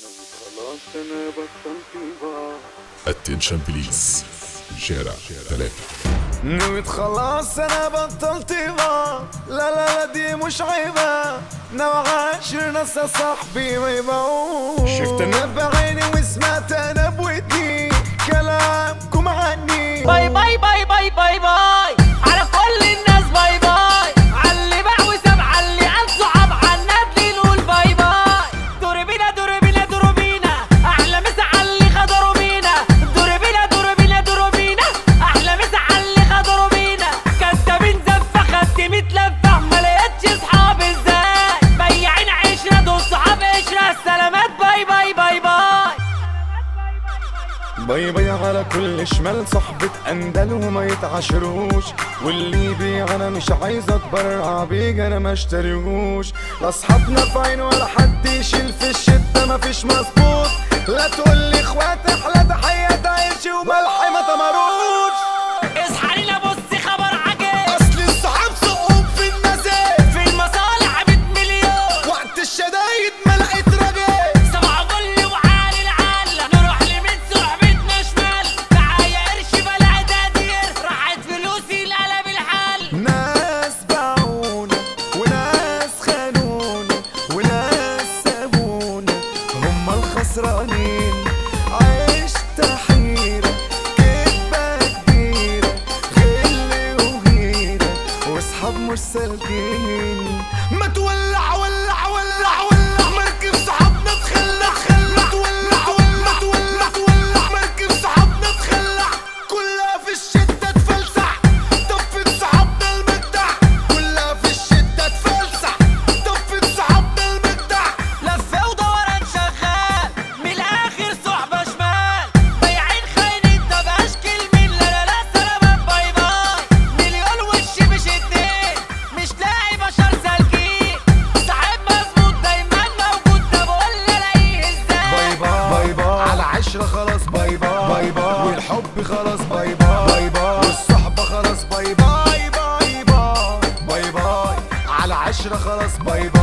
خلاص انا بطلت بقى اتنشن بليز شارع ثلاثة نويت خلاص انا بطلت بقى لا لا لا دي مش عيبة نوع عاشر ناس يا صاحبي ما يبقوش شفت انا بعيني وسمعت انا بودني كلامكم عني باي باي باي باي باي باي على كل الناس باي باي علي باع وساب علي عن صحاب عنا نقول باي باي دور بينا دور بينا دور بينا احلى مسا علي خضروا بينا دور بينا دور بينا دور بينا احلى مسا علي خضروا بينا كدابين زفه خدت متلفه ما لقيتش اصحاب ازاي بياعين عشره دول صحاب قشره سلامات باي باي باي باي باي باي على كل شمال صحبة أندل وما يتعاشروش واللي يبيع أنا مش عايز أتبرع بيك أنا ما اشتريهوش لا أصحابنا في عين ولا حد يشيل في الشدة مفيش مظبوط لا تقول لي إخوات أحلى تحية عيشي وملحي ما تمروش اصحى لنا بص خبر عجيب أصل الصحاب صعوب في النزال في المصالح 100 مليون وقت الشدايد ما لقيت رجال سبع ظل وعالي العالة نروح لمين صحبتنا شمال معايا قرش بلا دادير راحت فلوسي لقلب الحال ناس باعونا وناس خانونا وناس سابونا هم الخسرانين عشت حيرة كدبة كبيرة غل وغيرة واصحاب مش سالكين ما تولع ولع ولع ولع مركب صحابنا تخلع خلع تولع ولع تولع تولع مركب صحابنا تخلع كلها في الشدة تفلسع طفت صحابنا المدع كلها في الشدة تفلسع طفت صحابنا المدع لفة ودوران شغال من الآخر صحبة شمال بياعين خاينين طب أشكل مين لا لا لا سلامات باي باي مليون وش مش اتنين مش لاقي بشر سالكين صاحب مظبوط دايما موجود طب قول لي الاقيه ازاي باي باي باي باي على عشرة خلاص باي باي باي باي والحب خلاص باي باي باي باي والصحبة خلاص باي باي باي باي باي باي على عشرة خلاص باي باي